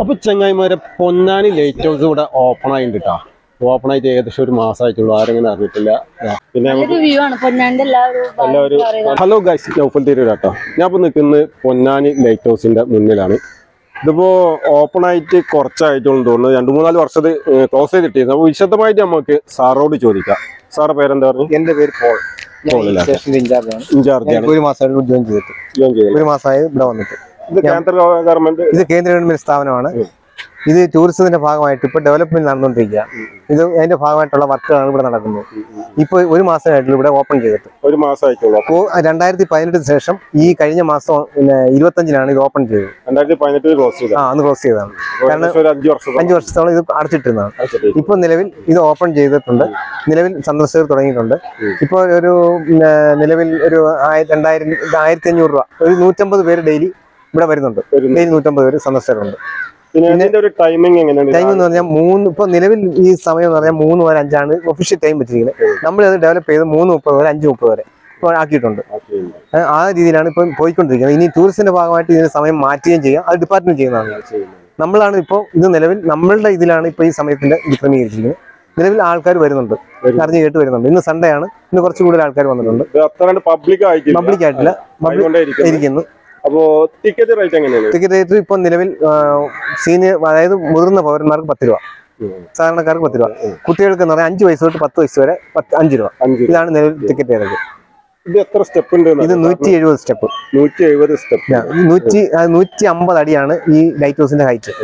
അപ്പൊ ചങ്ങായിമാരെ Ponnani lighthouse ഇവിടെ ഓപ്പൺ ആയിട്ടുണ്ട് കേട്ടോ ഓപ്പൺ ആയിട്ട് ഏകദേശം ഒരു മാസമായിട്ടുള്ളൂ ആരെങ്കിലും അറിഞ്ഞിട്ടില്ല ദാ. പിന്നെ നമുക്ക് നല്ലൊരു വ്യൂ ആണ് പൊന്നാന്റെ എല്ലാവരും എല്ലാവരും ഹലോ ഗൈസ് നൗഫൽ തിരൂർ കേട്ടോ ഞാൻ ഇപ്പൊ നിൽക്കുന്നത് പൊന്നാനി ലൈറ്റ് ഹൗസിന്റെ മുന്നിലാണ് ഇതിപ്പോ ഓപ്പൺ ആയിട്ട് കുറച്ചായിട്ടുള്ളൂ തോന്നുന്നു രണ്ടു മൂന്നാല് വർഷത്ത് ക്ലോസ് ചെയ്തിട്ടിരുന്നു അപ്പൊ വിശദമായിട്ട് നമുക്ക് സാറോട് ചോദിക്കാം സാറ് പേരെന്താ പറഞ്ഞു എന്റെ പേര് പോൾ ഞാൻ പോൾ അല്ലേ? സ്റ്റേഷന്റെ ഇൻചാർജാണ് ഇൻചാർജ് ആണ് ഒരു മാസമായിട്ട് ജോയിൻ ചെയ്തിട്ട് ജോയിൻ ചെയ്തത് ഒരു മാസമായി ഇവിടെ വന്നിട്ട് ഇത് കേന്ദ്ര ഗവൺമെന്റ് ഇത് കേന്ദ്ര ഗവൺമെന്റ് സ്ഥാപനമാണ് ഇത് ടൂറിസത്തിന്റെ ഭാഗമായിട്ട് ഇപ്പൊ ഡെവലപ്മെന്റ് നടന്നുകൊണ്ടിരിക്കുക ഇത് അതിന്റെ ഭാഗമായിട്ടുള്ള വർക്കുകളാണ് ഇവിടെ നടക്കുന്നത് ഇപ്പൊ ഒരു മാസമായിട്ടുള്ള ഇവിടെ ഓപ്പൺ ചെയ്തിട്ട് ഒരു മാസമായിട്ടുള്ളൂ അപ്പൊ അപ്പോൾ രണ്ടായിരത്തി പതിനെട്ടിന് ശേഷം ഈ കഴിഞ്ഞ മാസം പിന്നെ ഇരുപത്തഞ്ചിനാണ് ഇത് ഓപ്പൺ ചെയ്തത് രണ്ടായിരത്തി പതിനെട്ടിൽ ക്ലോസ് ചെയ്ത ആ അന്ന് ക്ലോസ് ചെയ്തതാണ് ഏകദേശം ഒരു അഞ്ചു വർഷം അഞ്ച് വർഷത്തോളം ഇത് അടച്ചിട്ടിരുന്നതാണ് ഇപ്പൊ നിലവിൽ ഇത് ഓപ്പൺ ചെയ്തിട്ടുണ്ട് നിലവിൽ സന്ദർശകർ തുടങ്ങിയിട്ടുണ്ട് ഇപ്പോൾ ഒരു പിന്നെ, നിലവിൽ ഒരു ആയി- രണ്ടായിരം ആയിരത്തി അഞ്ഞൂറ് രൂപ ഒരു നൂറ്റമ്പത് പേര് ഡെയിലി ഇവിടെ വരുന്നുണ്ട് വരുന്നു. ഡെയിലി നൂറ്റമ്പത് പേര് സന്ദർശകരുണ്ട് പിന്നെ ഇതിന്റെ ഒരു ടൈമിംഗ് എങ്ങനെയാണ് ടൈം എന്ന് പറഞ്ഞാൽ മൂന്ന് ഇപ്പൊ നിലവിൽ ഈ സമയം എന്ന് പറഞ്ഞാൽ മൂന്ന് മുതൽ അഞ്ചാണ് ഒഫീഷ്യൽ ടൈം വെച്ചിരിക്കുന്നത് നമ്മൾ അത് ഡെവലപ്പ് ചെയ്ത് മൂന്ന് മുപ്പത് വരെ അഞ്ച് മുപ്പത് വരെ ഇപ്പോൾ ആക്കിയിട്ടുണ്ട് ഏ, ആ രീതിയിലാണ് ഇപ്പം പോയിക്കൊണ്ടിരിക്കുന്നത് ഇനി ടൂറിസ്റ്റിന്റെ ഭാഗമായിട്ട് ഇതിന് സമയം മാറ്റുകയും ചെയ്യാം അത് ഡിപ്പാർട്ട്മെന്റ് ചെയ്യുന്നതാണ് നമ്മളാണ് ഇപ്പോൾ ഇത് നിലവിൽ നമ്മളുടെ ഇതിലാണ് ഇപ്പോൾ ഈ സമയത്തിന്റെ ഇത് ക്രമീകരിച്ചിരിക്കുന്നത് നിലവിൽ ആൾക്കാർ വരുന്നുണ്ട് അറിഞ്ഞു കേട്ട് വരുന്നുണ്ട് ഇന്ന് സൺഡേ ആണ് ഇന്ന് കുറച്ച് കൂടുതൽ ആൾക്കാർ വന്നിട്ടുണ്ട് ഇത് അത്ര പബ്ലിക് ആയിട്ടില്ല പബ്ലിക് ആയിട്ടില്ല പബ്ലിക് ആയിക്കൊണ്ടേയിരിക്കുന്നു. ഇരിക്കുന്നു അപ്പോ ടിക്കറ്റ് റേറ്റ് എങ്ങനെയാണ് ടിക്കറ്റ് റേറ്റ് ഇപ്പോൾ നിലവിൽ സീനിയർ അതായത് മുതിർന്ന പൗരന്മാർക്ക് പത്ത് രൂപ സാധാരണക്കാർക്ക് പത്ത് രൂപ കുട്ടികൾക്ക് എന്ന് പറഞ്ഞാൽ അഞ്ച് വയസ്സ് തൊട്ട് പത്ത് വയസ്സ് വരെ പത്ത് അഞ്ച് രൂപ അഞ്ച് ഇതാണ് നിലവിൽ ടിക്കറ്റ് റേറ്റ് ഇത് എത്ര സ്റ്റെപ്പ് ഉണ്ട് ഇത് നൂറ്റി എഴുപത് സ്റ്റെപ്പ് നൂറ്റി എഴുപത് സ്റ്റെപ്പ് നൂറ്റി ആ, നൂറ്റി അമ്പത് അടിയാണ് ഈ ലൈറ്റ് ഹൗസിന്റെ ഹൈറ്റ്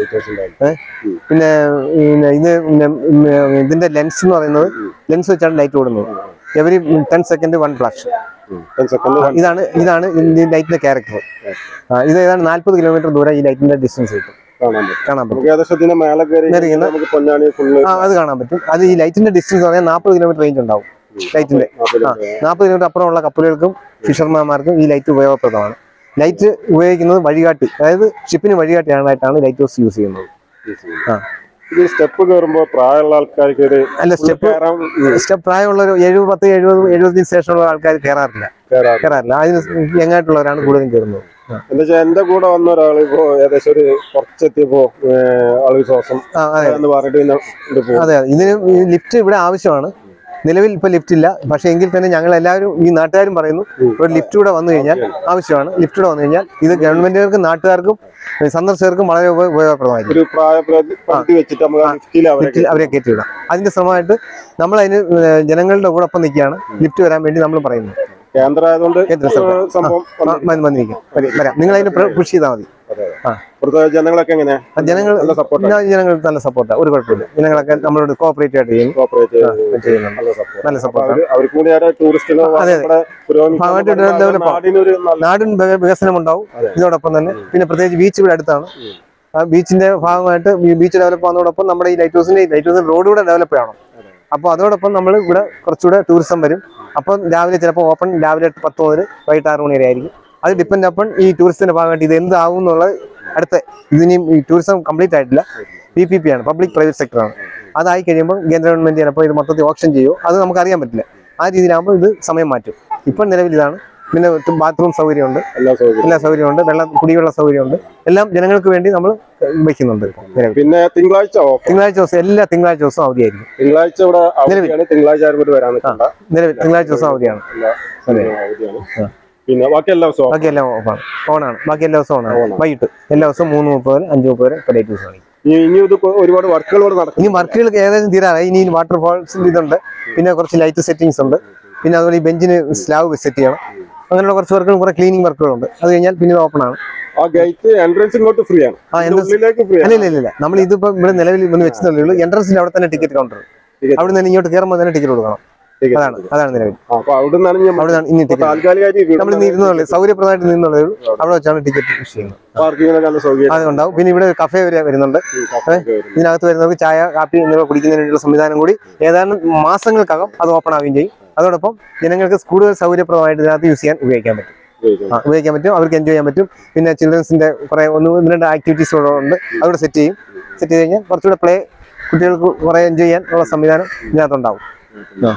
പിന്നെ പിന്നെ ഇത് പിന്നെ, ഉം, ഇതിന്റെ ലെൻസ് എന്ന് പറയുന്നത് ലെൻസ് വെച്ചാണ് ലൈറ്റ് ഓടുന്നത് every ten second one flash second ഇതാണ് ഇതാണ് ഈ ലൈറ്റിന്റെ ക്യാരക്ടർ ഇത് ഏതാണ്ട് നാല്പത് കിലോമീറ്റർ ദൂരം ഈ ലൈറ്റിന്റെ ഡിസ്റ്റൻസ് കിട്ടും കാണാൻ പറ്റും കാണാൻ പറ്റും നമുക്ക് ഏകദേശം ഇതിന്റെ മേലെ കയറി കയറി ഇങ്ങനെ നമുക്ക് പൊന്നാനി ഫുള്ള് ആ അത് കാണാൻ പറ്റും അത് ഈ ലൈറ്റിന്റെ ഡിസ്റ്റൻസ് പറഞ്ഞാൽ നാൽപ്പത് കിലോമീറ്റർ റേഞ്ച് ഉണ്ടാവും ലൈറ്റിന്റെ ആ നാൽപ്പത് കിലോമീറ്റർ അപ്പുറമുള്ള കപ്പലുകൾക്കും ഫിഷർമാർക്കും ഈ ലൈറ്റ് ഉപയോഗപ്രദമാണ് ലൈറ്റ് ഉപയോഗിക്കുന്നത് വഴികാട്ടി അതായത് ഷിപ്പിന് വഴികാട്ടിയാണായിട്ടാണ് ലൈറ്റ് ഹൗസ് യൂസ് ചെയ്യുന്നത് ആ. ഇത് സ്റ്റെപ്പ് കയറുമ്പോ പ്രായമുള്ള ആൾക്കാർക്ക് ഒരു അല്ല സ്റ്റെപ്പ് കയറാൻ സ്റ്റെപ്പ് പ്രായമുള്ള ഒരു എഴുപത് പത്ത് എഴുപത് എഴുപതിന് ശേഷമുള്ള ആൾക്കാർ കയറാറില്ല കയറാൻ കയറാറില്ല അതിന് യങ്ങായിട്ടുള്ളവരാണ് കൂടുതലും കയറുന്നത് ആ. എന്താ വെച്ചാൽ എന്റെ കൂടെ വന്ന ഒരാൾ ഇപ്പോ ഏകദേശം ഒരു കുറച്ചെത്തിയപ്പോ ആള് ശ്വാസം ആ അതെ എന്ന് പറഞ്ഞിട്ട് പിന്നെ ഇത് പോകും അതെ അതെ ഇതിന് ഈ ലിഫ്റ്റ് ഇവിടെ ആവശ്യമാണ് നിലവിൽ ഇപ്പൊ ലിഫ്റ്റ് ഇല്ല പക്ഷേ എങ്കിൽ തന്നെ ഞങ്ങൾ എല്ലാവരും ഈ നാട്ടുകാരും പറയുന്നു ഒരു ലിഫ്റ്റ് കൂടെ വന്നു കഴിഞ്ഞാൽ ആവശ്യമാണ് ലിഫ്റ്റ് കൂടെ വന്നു കഴിഞ്ഞാൽ ഇത് ഗവൺമെന്റുകാർക്കും നാട്ടുകാർക്കും ഏ, സന്ദർശകർക്കും വളരെ ഉപ- ഉപയോഗപ്രദമായിരിക്കും ഒരു പ്രായപ്രതി വെച്ചിട്ട് നമുക്ക് ആ ലിഫ്റ്റിൽ അവരെ ലിഫ്റ്റിൽ അവരെ കയറ്റിവിടാം അതിന്റെ ശ്രമമായിട്ട് നമ്മൾ അതിന് ഏ, ജനങ്ങളുടെ കൂടെ ഒപ്പം നിൽക്കുകയാണ് ലിഫ്റ്റ് വരാൻ വേണ്ടി നമ്മൾ പറയുന്നു കേന്ദ്രം ആയതുകൊണ്ട് കേന്ദ്ര സർക്കാർ. ഏഹ് സംഭവം ആ, വന്ന് വന്നിരിക്കാം വരി- വരാം നിങ്ങൾ അതിന് പുഷ് ചെയ്താൽ മതി ആ ഇവിടുത്തെ ജനങ്ങളൊക്കെ എങ്ങനെ ആ, ജനങ്ങൾ നല്ല സപ്പോർട്ട് ഞാൻ ജനങ്ങൾ നല്ല സപ്പോർട്ടാണ് ഒരു കുഴപ്പമില്ല ജനങ്ങളൊക്കെ നമ്മളോട് കോപ്പറേറ്റ് ആയിട്ട് ചെയ്യുന്നു കോപ്പറേറ്റ് ആ, ചെയ്യുന്നുണ്ട് നല്ല സപ്പോർട്ട് നല്ല സപ്പോർട്ട് അവര് അവർ കൂടി ആരെ ടൂറിസ്റ്റിനോ അതെ. നമ്മുടെ പുരോഗമിക്കാൻ ഭാഗമായിട്ട് നമ്മുടെ develop ആവും. നാടിനൊരു നല്ല നാടിൻ വിക- വികസനം ഉണ്ടാവും അതെ. ഇതോടൊപ്പം തന്നെ പിന്നെ പ്രത്യേകിച്ച് ബീച്ച് ഇവിടെ അടുത്താണ് ഉം. ആ ബീച്ചിന്റെ ഭാഗമായിട്ട് ഈ ബീച്ച് ഡെവലപ്പ് ആവുന്നതോടൊപ്പം നമ്മുടെ ഈ ലൈറ്റ് ഹൗസിന്റെ ലൈറ്റ് ഹൗസിന്റെ റോഡ് കൂടെ ഡെവലപ്പ് ചെയ്യണം അപ്പോൾ അതോടൊപ്പം നമ്മൾ ഇവിടെ കുറച്ചുകൂടെ ടൂറിസം വരും അപ്പം രാവിലെ ചിലപ്പോൾ ഓപ്പൺ രാവിലെ പത്ത് മുതൽ വൈകിട്ട് ആറ് മണി വരെ ആയിരിക്കും അത് ഡിപ്പെൻഡ് അപ്പൺ ഈ ടൂറിസത്തിന്റെ ഭാഗമായിട്ട് ഇത് എന്താവും എന്നുള്ളത് അടുത്ത ഇതിനും ഈ ടൂറിസം കംപ്ലീറ്റ് ആയിട്ടില്ല പി പി പി ആണ് പബ്ലിക് പ്രൈവറ്റ് സെക്ടറാണ് അതായി കഴിയുമ്പോൾ കേന്ദ്ര ഗവൺമെന്റ് ചിലപ്പോൾ ഇത് മൊത്തത്തിൽ ഓപ്ഷൻ ചെയ്യുമോ അത് നമുക്ക് അറിയാൻ പറ്റില്ല ആ രീതിയിലാകുമ്പോൾ ഇത് സമയം മാറ്റും ഇപ്പം നിലവിൽ ഇതാണ് പിന്നെ ബാത്റൂം സൗകര്യമുണ്ട് എല്ലാ സൗകര്യം എല്ലാ സൗകര്യമുണ്ട് വെള്ളം കുടിവെള്ള സൗകര്യമുണ്ട് എല്ലാം ജനങ്ങൾക്ക് വേണ്ടി നമ്മൾ വയ്ക്കുന്നുണ്ട് ഇപ്പോൾ നിലവിൽ പിന്നെ തിങ്കളാഴ്ച ഓഫ് തിങ്കളാഴ്ച ദിവസം എല്ലാ തിങ്കളാഴ്ച ദിവസവും അവധിയായിരിക്കും തിങ്കളാഴ്ച ഇവിടെ അവധിയാണ് തിങ്കളാഴ്ച ആരും കൂടി വരാൻ നിൽക്കണ്ട നിലവിൽ തിങ്കളാഴ്ച ദിവസം അവധിയാണ് എല്ലാ അതെ. അവധിയാണ് ആ. പിന്നെ ബാക്കി എല്ലാ ദിവസവും ബാക്കി എല്ലാം ഓഫാണ് ഓണാണ് ബാക്കി എല്ലാ ദിവസവും ഓണാണ് വൈകിട്ട് എല്ലാ ദിവസവും മൂന്ന് മുപ്പത് വരെ അഞ്ച് മുപ്പത് വരെ ഇപ്പോൾ ലൈറ്റ് യൂസ് ആണ് ഇനി ഇനി ഇത് കൊ- ഒരുപാട് വർക്കുകൾ ഇവിടെ നടക്കും ഇനി വർക്കുകൾ ഏകദേശം തീരാറായി ഇനി വാട്ടർഫാൾസ് ഇതുണ്ട് പിന്നെ കുറച്ച് ലൈറ്റ് സെറ്റിങ്സ് ഉണ്ട് പിന്നെ അതുപോലെ ഈ ബെഞ്ചിന് സ്ലാബ് സെറ്റ് ചെയ്യണം അങ്ങനെയുള്ള കുറച്ച് വർക്കുകളും കുറെ ക്ലീനിങ് വർക്കുകളുണ്ട് അത് കഴിഞ്ഞാൽ പിന്നെ ഓപ്പൺ ആണ് ആ ഗേറ്റ് എൻട്രൻസ് ഇങ്ങോട്ട് ഫ്രീ ആണ് ആ ഇതിന്റെ entrance- ഉള്ളിലേക്ക് ഫ്രീ അല്ല ആണ് ഇല്ല ഇല്ല ഇല്ല നമ്മൾ ഇതിപ്പോ ഇവിടെ നിലവിൽ വന്ന് വെച്ചതല്ലേ ഉള്ളൂ എൻട്രൻസിൽ അവിടെ തന്നെ ടിക്കറ്റ് കൗണ്ടർ Ticket. അവിടെ നിന്ന് ഇങ്ങോട്ട് കയറുമ്പോൾ തന്നെ ടിക്കറ്റ് കൊടുക്കണം Ticket. അതാണ് അതാണ് നിലവിൽ ആ, അപ്പൊ അവിടെ നിന്നാണ് ഞാൻ അവിടെ നിന്നാണ് ഇനി ടിക്കറ്റ് താൽക്കാലികമായിട്ട് ഇവിടെ നമ്മൾ ഇന്ന് ഇരുന്നുള്ളൂ സൗകര്യപ്രദമായിട്ട് നിന്നുള്ളൂ അവിടെ വെച്ചാണ് ടിക്കറ്റ് ഇഷ്യൂ ചെയ്യുന്നത് പാർക്കിങ്ങിനൊക്കെ നല്ല സൗകര്യം അത് ഉണ്ടാവും പിന്നെ ഇവിടെ കഫേ വരെ വരുന്നുണ്ട് ഇതിനകത്ത് വരുന്നവർക്ക് ചായ കാപ്പി എന്നിവ കുടിക്കുന്നതിന് വേണ്ടിയുള്ള സംവിധാനം കൂടി ഏതാനും മാസങ്ങൾക്കകം അത് ഓപ്പൺ ആവുകയും ചെയ്യും അതോടൊപ്പം ജനങ്ങൾക്ക് കൂടുതൽ സൗകര്യപ്രദമായിട്ട് ഇതിനകത്ത് യൂസ് ചെയ്യാൻ ഉപയോഗിക്കാൻ പറ്റും ആ, ഉപയോഗിക്കാൻ പറ്റും അവർക്ക് എൻജോയ് ചെയ്യാൻ പറ്റും പിന്നെ ചിൽഡ്രൻസിന്റെ കുറെ ഒന്ന് ഒന്ന് രണ്ട് ആക്ടിവിറ്റീസ് കൂടെ ഉണ്ട് അവിടെ സെറ്റ് ചെയ്യും സെറ്റ് ചെയ്ത് കഴിഞ്ഞാൽ കുറച്ചുകൂടെ പ്ലേ കുട്ടികൾക്ക് കുറെ എൻജോയ് ചെയ്യാൻ ഉള്ള സംവിധാനം ഇതിനകത്തുണ്ടാവും ആ.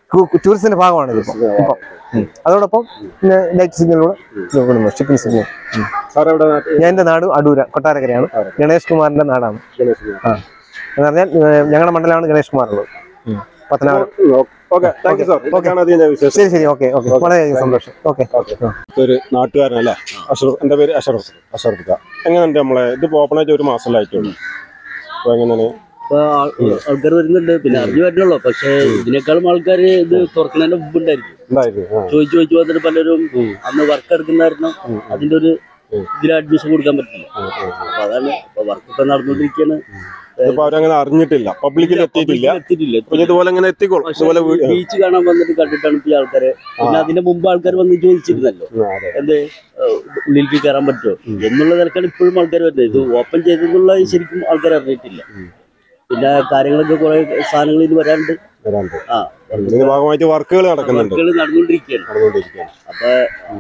ടൂറിസത്തിന്റെ ഭാഗമാണ് ഇതിപ്പോ ഇപ്പം ഉം. അതോടൊപ്പം പിന്നെ ലൈറ്റ് സിഗ്നലൂടെ ഷിപ്പിംഗ് സിഗ്നൽ സാർ എവിടെ നാട്ടിൽ ഞാൻ എന്റെ നാട് അടൂര കൊട്ടാരക്കരയാണ് ഗണേഷ് കുമാറിന്റെ നാടാണ് ആ എന്ന് പറഞ്ഞാൽ ഏഹ്, ഞങ്ങളുടെ മണ്ഡലമാണ് ഗണേഷ് കുമാർ ഉള്ളത് Pathanapuram okay thank you sir ഇതൊക്കെയാണ് അതിന്റെ വിശേഷം ശരി ശരി ഓക്കെ ഓക്കെ വളരെ സന്തോഷം ഓക്കെ ഒരു നാട്ടുകാരനല്ലേ അഷറഫ് എന്റെ പേര് അഷറഫ് അഷറഫ് എങ്ങനെയുണ്ട് നമ്മളെ ഇത് ഓപ്പൺ ആയിട്ട് ഒരു മാസത്തിലായിട്ടുള്ളൂ അപ്പൊ എങ്ങനെയാണ് ഇപ്പൊ ആൾക്കാർ വരുന്നുണ്ട് പിന്നെ അറിഞ്ഞു വരുന്നുള്ളൂ പക്ഷെ ഇതിനേക്കാളും ആൾക്കാർ ഇത് തുറക്കുന്നതിന്റെ മുമ്പ് ഉണ്ടായിരിക്കും ഉണ്ടായിരുന്നു ആ ചോദിച്ചു ചോദിച്ചു വന്നിട്ട് പലരും അന്ന് വർക്ക് എടുക്കുന്നായിരുന്നു അതിന്റെ ഒരു ഇതിൽ അഡ്മിഷൻ കൊടുക്കാൻ പറ്റില്ല അപ്പൊ അതാണ് ഇപ്പൊ വർക്ക് ഇപ്പൊ നടന്നുകൊണ്ടിരിക്കുകയാണ് ഇതിപ്പോ അവരങ്ങനെ അറിഞ്ഞിട്ടില്ല പബ്ലിക്കിൽ എത്തിയിട്ടില്ല എത്തിയിട്ടില്ല പിന്നെ ഇതുപോലെ ഇങ്ങനെ എത്തിക്കോളും ഇതുപോലെ വീ- ബീച്ച് കാണാൻ വന്നിട്ട് കണ്ടിട്ടാണ് ഇപ്പൊ ഈ ആൾക്കാര് പിന്നെ അതിന്റെ മുമ്പ് ആൾക്കാർ വന്ന് ചോദിച്ചിരുന്നല്ലോ ആ, അതെ എന്ത് ഏഹ്, ഉള്ളിലേക്ക് കയറാൻ പറ്റുമോ എന്നുള്ള നിലക്കാണ് ഇപ്പോഴും ആൾക്കാർ വരുന്നത് ഇത് ഓപ്പൺ ചെയ്തെന്നുള്ള ശരിക്കും ആൾക്കാർ അറിഞ്ഞിട്ടില്ല പിന്നെ കാര്യങ്ങളൊക്കെ കുറെ സാധനങ്ങൾ ഇത് വരാണ്ട് വരാണ്ട് ആ ഇതിന്റെ ഭാഗമായിട്ട് വർക്കുകൾ നടക്കുന്നുണ്ട് വർക്കുകൾ നടന്നുകൊണ്ടിരിക്കുകയാണ് നടന്നുകൊണ്ടിരിക്കുകയാണ് അപ്പൊ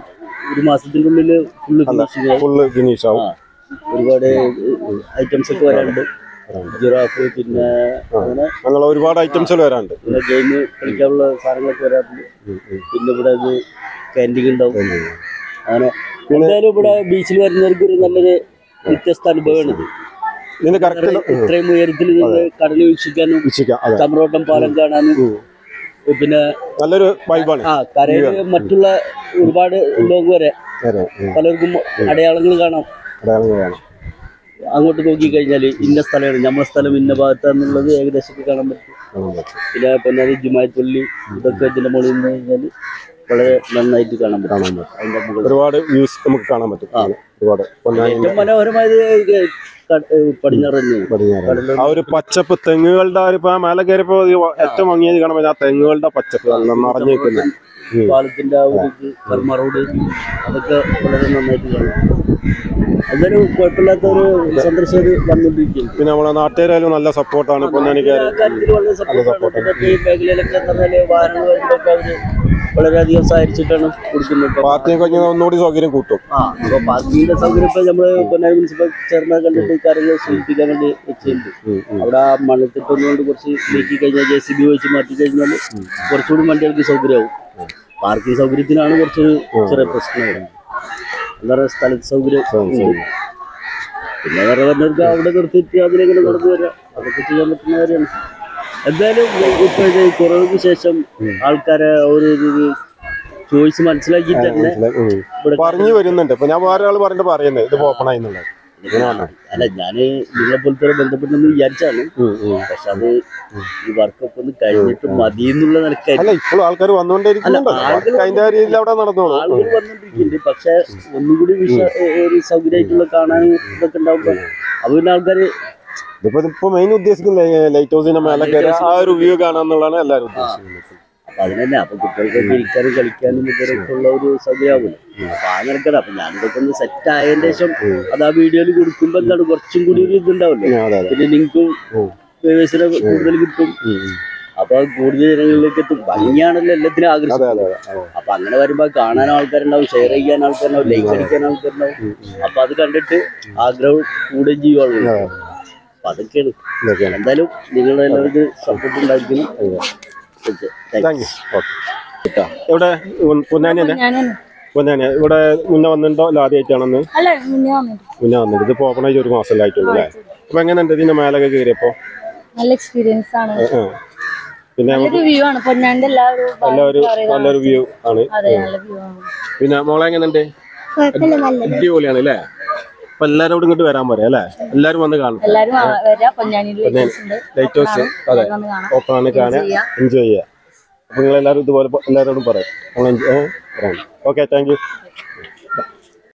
ഒരു മാസത്തിന്റെ ഉള്ളില് ഫുള്ള് ഫിനിഷിംഗ് ആവും ഫുള്ള് ഫിനിഷ് ആവും ആ ഒരുപാട് ഐറ്റംസ് ഒക്കെ വരാനുണ്ട് ജിറാഫ് പിന്നെ അങ്ങനെ അങ്ങനെയുള്ള ഒരുപാട് ഐറ്റംസുകൾ വരാനുണ്ട് പിന്നെ ഗെയിം കളിക്കാനുള്ള സാധനങ്ങളൊക്കെ വരാറുണ്ട് പിന്നെ ഇവിടെ ഇത് ക്യാൻറ്റീൻ ഉണ്ടാവും അങ്ങനെ എന്തായാലും ഇവിടെ ബീച്ചിൽ വരുന്നവർക്ക് ഒരു നല്ലൊരു വ്യത്യസ്ത അനുഭവമാണ് ഇത് ഇതിന്റെ കറക്റ്റ് ഇത്രയും ഉയരത്തിൽ നിന്ന് കടൽ വീക്ഷിക്കാനും വീക്ഷിക്കാം അതെ ചമ്രോട്ടം പാലം കാണാനും പിന്നെ നല്ലൊരു വൈബാണ് ആ കരയിൽ മറ്റുള്ള ഒരുപാട് ലോകം വരെ അതെ ഉം. പലർക്കും അടയാളങ്ങൾ കാണാം അടയാളങ്ങൾ കാണാം അങ്ങോട്ട് നോക്കിക്കഴിഞ്ഞാൽ ഇന്ന സ്ഥലമാണ് നമ്മുടെ സ്ഥലം ഇന്ന ഭാഗത്താന്നുള്ളത് ഏകദേശം കാണാൻ പറ്റും കാണാൻ പറ്റും. പിന്നെ പൊന്നാരി ജുമായത്തുള്ളി ഇതൊക്കെ ഇതിന്റെ മുകളിൽ നിന്ന് കഴിഞ്ഞാൽ വളരെ നന്നായിട്ട് കാണാൻ പറ്റും കാണാൻ പറ്റും അതിന്റെ മുകളിൽ ഒരുപാട് വ്യൂസ് നമുക്ക് കാണാൻ പറ്റും അങ്ങനെ ഒരുപാട് പൊന്നാനിന്റെ ഏറ്റവും മനോഹരമായത് ക- ഏഹ് പടിഞ്ഞാറ് തന്നെയാണ് പടിഞ്ഞാറ് ആ ഒരു പച്ചപ്പ് തെങ്ങുകളുടെ ആ ഒരു ഇപ്പൊ ആ മേലെ കയറിയപ്പോ ഈ ഏറ്റവും ഭംഗിയായി കാണാൻ പറ്റും ആ തെങ്ങുകളുടെ പച്ചപ്പ് നല്ല നിറഞ്ഞു നിൽക്കുന്നത് പാലത്തിന്റെ ആ ഒരു ഇത് കർമ്മ റോഡ് അതൊക്കെ വളരെ നന്നായിട്ട് കാണും എന്തായാലും കുഴപ്പമില്ലാത്ത ഒരു സന്ദർശകർ വന്നുകൊണ്ടിരിക്കുന്നു പിന്നെ നമ്മളെ നാട്ടുകാരായാലും നല്ല സപ്പോർട്ടാണ് പൊന്നാനിക്കാർ ആ കാര്യത്തിൽ വളരെ സപ്പോർട്ടാണ് പിന്നെ ഈ മേഖലയിലൊക്കെ എന്ന് പറഞ്ഞാല് വാഹനങ്ങൾ വരുമ്പോഴൊക്കെ അവര് വളരെയധികം സഹകരിച്ചിട്ടാണ് കൊടുക്കുന്നത് പാർട്ടിയെ കഴിഞ്ഞാൽ ഒന്നുകൂടി സൗകര്യം കൂട്ടും ആ അപ്പൊ പാർക്കിങ്ങിന്റെ സൗകര്യം ഇപ്പൊ നമ്മള് പൊന്നാരി മുനിസിപ്പൽ ചെയർമാൻ കണ്ടിട്ട് ഈ കാര്യങ്ങൾ സൂചിപ്പിക്കാൻ വേണ്ടി വെച്ചിട്ടുണ്ട് അവിടെ ആ മണ്ണത്തിട്ടൊന്നുകൊണ്ട് കുറച്ച് നീക്കി കഴിഞ്ഞാൽ ജെ സി ബി വെച്ച് മാറ്റി കഴിഞ്ഞാൽ കുറച്ചുകൂടി വണ്ടികൾക്ക് സൗകര്യമാവും പാർക്കിംഗ് സൗകര്യത്തിനാണ് കുറച്ചൊരു ചെറിയ പ്രശ്നം വരുന്നത് എന്താ പറയുക സ്ഥല സൗകര്യം ഉണ്ട്. പിന്നെ വേറെ വരുന്നവർക്ക് അവിടെ നിർത്തിയിട്ട് അതിലെങ്ങനെ നടന്നു വരാം അതൊക്കെ ചെയ്യാൻ പറ്റുന്ന കാര്യമാണ് എന്തായാലും ഇപ്പൊ ഇത് കുറവിന് ശേഷം ആൾക്കാരെ ഒരു ചോയ്സ് മനസ്സിലാക്കിയിട്ട് തന്നെ ഉം. ഇവിടെ പറഞ്ഞു വരുന്നുണ്ട് ഇപ്പൊ ഞാൻ വേറെ ആൾ പറഞ്ഞിട്ട് പറയുന്നത് ഇത് ഓപ്പൺ ആയിന്നുള്ളത് അല്ല ഞാന് നിങ്ങളെ പോലത്തെ ബന്ധപ്പെട്ടെന്ന് വിചാരിച്ചാണ് പക്ഷെ അത് ഈ വർക്കൊക്കെ ഒന്ന് കഴിഞ്ഞിട്ട് മതി എന്നുള്ള നിലക്കായി അല്ല ഇപ്പോഴും ആൾക്കാർ വന്നുകൊണ്ടിരിക്കുന്നുണ്ടല്ലോ അല്ല, ആളുകൾ വർക്ക് അതിന്റെ രീതിയിൽ അവിടെ നടന്നോളൂ ആളുകൾ വന്നോണ്ടിരിക്കുന്നുണ്ട് പക്ഷെ ഒന്നുകൂടി വിഷ ഒരു സൗകര്യമായിട്ടുള്ള കാണാനും ഇതൊക്കെ ഉണ്ടാവുമ്പോ അപ്പൊ പിന്നെ ആൾക്കാര് ഇതിപ്പോ ഇപ്പൊ മെയിൻ ഉദ്ദേശിക്കുന്നത് ലൈറ്റ് ഹൗസിന്റെ മേലെ കയറി ആ ഒരു വ്യൂ കാണാന്നുള്ളതാണ് എല്ലാവരും ഉദ്ദേശിക്കുന്നത് അപ്പൊ അതിന് തന്നെ അപ്പൊ കുട്ടികൾക്കൊക്കെ ഇരിക്കാനും കളിക്കാനും ഇവരൊക്കെ ഉള്ള ഒരു സൗകര്യമാവില്ല അപ്പൊ ആ നിരക്കട അപ്പൊ ഞാനിതൊക്കെ ഒന്ന് സെറ്റ് ആയതിനു ശേഷം അത് ആ വീഡിയോയിൽ കൊടുക്കുമ്പോ എന്താണ് കുറച്ചും കൂടി ഒരു ഇതുണ്ടാവല്ലോ അതെ അതെ പിന്നെ ലിങ്കും ഉം. വ്യൂവേഴ്സിനെ കൂടുതൽ കിട്ടും അപ്പൊ അത് കൂടുതൽ ജനങ്ങളിലേക്ക് എത്തും ഭംഗിയാണല്ലോ എല്ലാത്തിനും അതെ ആകർഷിക്കും അതെ അതെ അപ്പൊ അങ്ങനെ വരുമ്പോ കാണാൻ ആൾക്കാരുണ്ടാവും ഷെയർ ചെയ്യാൻ ആൾക്കാരുണ്ടാവും ലൈക്ക് അടിക്കാൻ ആൾക്കാരുണ്ടാവും അപ്പൊ അത് കണ്ടിട്ട് ആഗ്രഹം കൂടുകയും ചെയ്യും ആളുകൾ അപ്പൊ അതൊക്കെയാണ് ഇതൊക്കെയാണ് എന്തായാലും നിങ്ങളുടെ എല്ലാവരും സപ്പോർട്ട് ഉണ്ടായിരിക്കുന്നു ഓക്കെ താങ്ക് യു ഓക്കെ എവിടെ ഉം, പൊന്നാനി തന്നെ ഞാനും പൊന്നാനി ഇവിടെ മുന്നേ വന്നിട്ടുണ്ടോ അല്ല ആദ്യമായിട്ടാണെന്ന് അല്ല മുന്നേ വന്നിട്ട് മുന്നേ വന്നിട്ട് ഇതിപ്പോ ഓപ്പൺ ആയിട്ട് ഒരു മാസം ആയിട്ടുള്ളൂ അല്ലേ അപ്പൊ എങ്ങനെയുണ്ട് ഇതിന്റെ മേലൊക്കെ കയറിയപ്പോ നല്ല എക്സ്പീരിയൻസ് ആണ് ആ. പിന്നെ നമുക്ക് നല്ലൊരു വ്യൂ ആണ് പൊന്നാന്റെ എല്ലാ ഒരു നല്ലൊരു നല്ലൊരു വ്യൂ ആണ് അതെ നല്ല വ്യൂ ആണ് പിന്നെ മോളെ എങ്ങനെയുണ്ട് കുഴപ്പമില്ല നല്ല അടിപൊളിയാണ് അല്ലേ അപ്പൊ എല്ലാരോടും ഇങ്ങോട്ട് വരാൻ പറയാം അല്ലേ എല്ലാരും വന്ന് കാണും എല്ലാരും വരാ പൊന്നാനിയിൽ ലേറ്റസ്റ്റ് ഉണ്ട് ലൈറ്റ് ഹൗസ് അതെ എല്ലാവരും വന്ന് കാണാം ഓപ്പൺ ആണ് കാണാൻ ചെയ്യാം. എൻജോയ് ചെയ്യാം അപ്പൊ നിങ്ങൾ എല്ലാവരും ഇതുപോലെ പ- എല്ലാവരോടും പറയാം നമ്മൾ എൻജോയ് പറയാം ഓക്കെ താങ്ക് യു